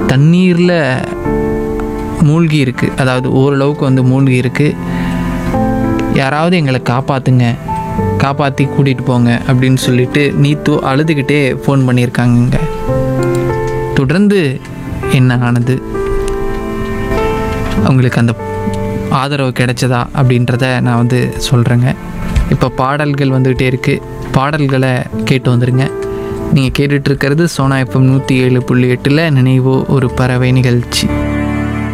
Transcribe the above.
தண்ணீரில் மூழ்கி இருக்குது அதாவது ஓரளவுக்கு வந்து மூழ்கி இருக்குது யாராவது எங்களை காப்பாற்றுங்க காப்பாற்றி கூட்டிகிட்டு போங்க அப்படின்னு சொல்லிட்டு நீத்து அழுதுகிட்டே ஃபோன் பண்ணியிருக்காங்கங்க தொடர்ந்து என்ன ஆனது அவங்களுக்கு அந்த ஆதரவு கிடைச்சதா அப்படின்றத நான் வந்து சொல்கிறேங்க இப்போ பாடல்கள் வந்துகிட்டே இருக்குது பாடல்களை கேட்டு வந்துடுங்க நீங்கள் கேட்டுட்டு இருக்கிறது சோனா எஃப்எம் நூற்றி ஏழு புள்ளி எட்டில் நினைவோ ஒரு பறவை நிகழ்ச்சி